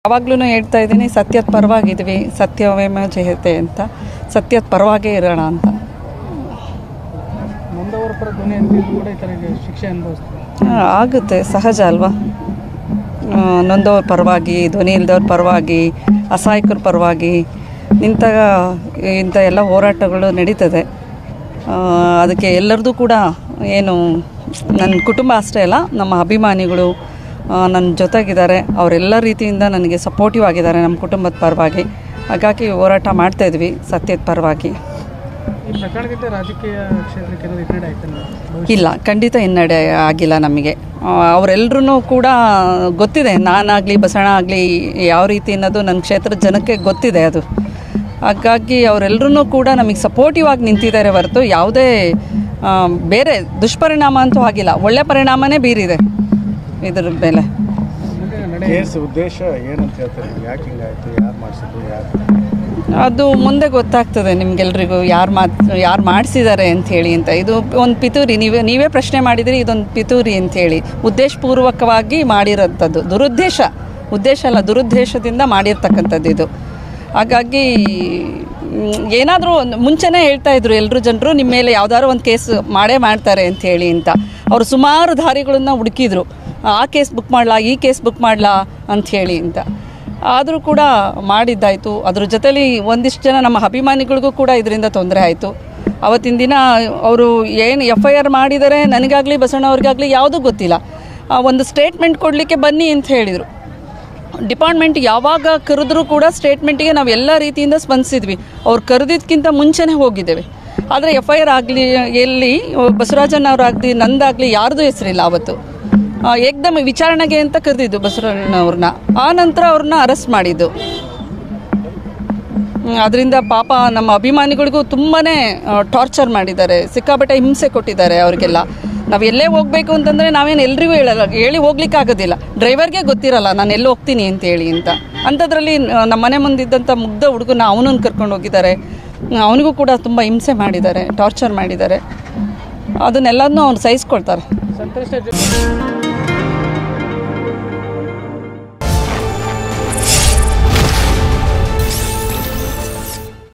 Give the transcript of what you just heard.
ಯಾವಾಗ್ಲೂ ಹೇಳ್ತಾ ಇದ್ದೀನಿ ಸತ್ಯದ ಪರವಾಗಿದ್ವಿ ಸತ್ಯವೇಮ ಜಯತೆ ಅಂತ ಸತ್ಯದ ಪರವಾಗೇ ಇರೋಣ ಅಂತ ನೊಂದವರ ಪರ ಧ್ವನಿ ಅಂತಿದ್ರು ಕೂಡ ಈ ಥರ ಈಗ ಶಿಕ್ಷೆ ಅನುಭವಿಸ್ತಾರೆ ಆ, ಆಗುತ್ತೆ ಸಹಜ ಅಲ್ವಾ ಆ, ನೊಂದವ್ರ ಪರವಾಗಿ ಧ್ವನಿ ಇಲ್ದವ್ರ ಪರವಾಗಿ ಅಸಹಾಯಕರ ಪರವಾಗಿ ನಿಂತಾಗ ಇಂಥ ಎಲ್ಲ ಹೋರಾಟಗಳು ನಡೀತದೆ ಆ, ಅದಕ್ಕೆ ಎಲ್ಲರದು ಕೂಡ ಏನು ನನ್ನ ಕುಟುಂಬ ಅಷ್ಟೇ ಅಲ್ಲ ನಮ್ಮ ಅಭಿಮಾನಿಗಳು ಆ, ನನ್ನ ಜೊತೆಗಿದ್ದಾರೆ ಅವರೆಲ್ಲ ರೀತಿಯಿಂದ ನನಗೆ ಸಪೋರ್ಟಿವ್ ಆಗಿದ್ದಾರೆ ನಮ್ಮ ಕುಟುಂಬದ ಪರವಾಗಿ ಹಾಗಾಗಿ ಹೋರಾಟ ಮಾಡ್ತಾಯಿದ್ವಿ ಸತ್ಯದ ಪರವಾಗಿ ಈ ಪ್ರಕರಣದಿಂದ ರಾಜಕೀಯ ಕ್ಷೇತ್ರಕ್ಕೆ ಏನಾದ್ರು ಹಿನ್ನಡೆ ಆಯ್ತು ಇಲ್ಲ ಖಂಡಿತ ಹಿನ್ನಡೆ ಆಗಿಲ್ಲ ನಮಗೆ ಅವರೆಲ್ಲರೂ ಕೂಡ ಗೊತ್ತಿದೆ ನಾನಾಗಲಿ ಬಸಣ್ಣ ಆಗಲಿ ಯಾವ ರೀತಿ ಅನ್ನೋದು ನನ್ನ ಕ್ಷೇತ್ರದ ಜನಕ್ಕೆ ಗೊತ್ತಿದೆ ಅದು ಹಾಗಾಗಿ ಅವರೆಲ್ಲರೂ ಕೂಡ ನಮಗೆ ಸಪೋರ್ಟಿವ್ ಆಗಿ ನಿಂತಿದ್ದಾರೆ ಹೊರತು ಯಾವುದೇ ಆ, ಬೇರೆ ದುಷ್ಪರಿಣಾಮ ಅಂತೂ ಆಗಿಲ್ಲ ಒಳ್ಳೆ ಪರಿಣಾಮನೇ ಬೀರಿದೆ ಇದ್ರ ಮೇಲೆ ಕೇಸ್ ಉದ್ದೇಶ ಏನಂತ ಹೇಳ್ತಾರೆ ಯಾಕೆ ಹಿಂಗಾಯ್ತು ಯಾರು ಮಾಡಿಸಿದ್ರು ಯಾರು ಅದು ಮುಂದೆ ಗೊತ್ತಾಗ್ತದೆ ನಿಮ್ಗೆಲ್ರಿಗೂ ಯಾರು ಮಾತ್ ಯಾರು ಮಾಡಿಸಿದ್ದಾರೆ ಅಂಥೇಳಿ ಅಂತ ಇದು ಒಂದು ಪಿತೂರಿ ನೀವೇ ನೀವೇ ಪ್ರಶ್ನೆ ಮಾಡಿದಿರಿ ಇದೊಂದು ಪಿತೂರಿ ಅಂಥೇಳಿ ಉದ್ದೇಶಪೂರ್ವಕವಾಗಿ ಮಾಡಿರೋಂಥದ್ದು ದುರುದ್ದೇಶ ಉದ್ದೇಶ ಅಲ್ಲ ದುರುದ್ದೇಶದಿಂದ ಮಾಡಿರ್ತಕ್ಕಂಥದ್ದು ಇದು ಹಾಗಾಗಿ ಏನಾದರೂ ಮುಂಚೆನೇ ಹೇಳ್ತಾ ಇದ್ರು ಎಲ್ಲರೂ ಜನರು ನಿಮ್ಮ ಮೇಲೆ ಯಾವ್ದಾದ್ರು ಒಂದು ಕೇಸ್ ಮಾಡೇ ಮಾಡ್ತಾರೆ ಅಂತ ಹೇಳಿ ಅಂತ ಅವರು ಸುಮಾರು ದಾರಿಗಳನ್ನ ಹುಡುಕಿದ್ರು ಆ ಕೇಸ್ ಬುಕ್ ಮಾಡಲಾ ಈ ಕೇಸ್ ಬುಕ್ ಮಾಡಲಾ ಅಂತ ಹೇಳಿ ಅಂತ ಆದರೂ ಕೂಡ ಮಾಡಿದ್ದಾಯಿತು ಅದ್ರ ಜೊತೆಲಿ ಒಂದಿಷ್ಟು ಜನ ನಮ್ಮ ಅಭಿಮಾನಿಗಳಿಗೂ ಕೂಡ ಇದರಿಂದ ತೊಂದರೆ ಆಯಿತು ಅವತ್ತಿನ ದಿನ ಅವರು ಏನು ಎಫ್ ಐ ಆರ್ ಮಾಡಿದ್ದಾರೆ ನನಗಾಗಲಿ ಬಸವಣ್ಣವ್ರಿಗಾಗಲಿ ಯಾವುದೂ ಗೊತ್ತಿಲ್ಲ ಆ, ಒಂದು ಸ್ಟೇಟ್ಮೆಂಟ್ ಕೊಡಲಿಕ್ಕೆ ಬನ್ನಿ ಅಂತ ಹೇಳಿದರು ಡಿಪಾರ್ಟ್ಮೆಂಟ್ ಯಾವಾಗ ಕರೆದ್ರೂ ಕೂಡ ಸ್ಟೇಟ್ಮೆಂಟಿಗೆ ನಾವು ಎಲ್ಲ ರೀತಿಯಿಂದ ಸ್ಪಂದಿಸಿದ್ವಿ ಅವ್ರು ಕರೆದಿದ್ದಕ್ಕಿಂತ ಮುಂಚೆನೇ ಹೋಗಿದ್ದೇವೆ ಆದರೆ ಎಫ್ ಐ ಆರ್ ಆಗಲಿ ಎಲ್ಲಿ ಬಸವರಾಜನ್ ಅವರಾಗಲಿ ನಂದಾಗಲಿ ಯಾರ್ದು ಹೆಸರಿಲ್ಲ ಅವತ್ತು ಆ, ಏಕ್ದಮ್ ವಿಚಾರಣೆಗೆ ಅಂತ ಕರೆದಿದ್ದು ಬಸವರಾಜನವ್ರನ್ನ ಆ ನಂತರ ಅವ್ರನ್ನ ಅರೆಸ್ಟ್ ಮಾಡಿದ್ದು ಅದರಿಂದ ಪಾಪ ನಮ್ಮ ಅಭಿಮಾನಿಗಳಿಗೂ ತುಂಬಾ ಟಾರ್ಚರ್ ಮಾಡಿದ್ದಾರೆ ಸಿಕ್ಕಾಪಟ್ಟೆ ಹಿಂಸೆ ಕೊಟ್ಟಿದ್ದಾರೆ ಅವರಿಗೆಲ್ಲ ನಾವು ಎಲ್ಲೇ ಹೋಗಬೇಕು ಅಂತಂದರೆ ನಾವೇನು ಎಲ್ರಿಗೂ ಹೇಳಲ್ಲ ಹೇಳಿ ಹೋಗ್ಲಿಕ್ಕೆ ಆಗೋದಿಲ್ಲ ಡ್ರೈವರ್ಗೆ ಗೊತ್ತಿರಲ್ಲ ನಾನು ಎಲ್ಲಿ ಹೋಗ್ತೀನಿ ಅಂತ ಹೇಳಿ ಅಂತ ಅಂಥದ್ರಲ್ಲಿ ನಮ್ಮ ಮನೆ ಮುಂದಿದ್ದಂಥ ಮುಗ್ಧ ಹುಡುಗನ ಅವನನ್ನು ಕರ್ಕೊಂಡು ಹೋಗಿದ್ದಾರೆ ಅವನಿಗೂ ಕೂಡ ತುಂಬ ಹಿಂಸೆ ಮಾಡಿದ್ದಾರೆ ಟಾರ್ಚರ್ ಮಾಡಿದ್ದಾರೆ ಅದನ್ನೆಲ್ಲದನ್ನೂ ಅವ್ನು ಸಹಿಸ್ಕೊಳ್ತಾರೆ ಸಂತ್ರಸ್ತ ಜೊತೆ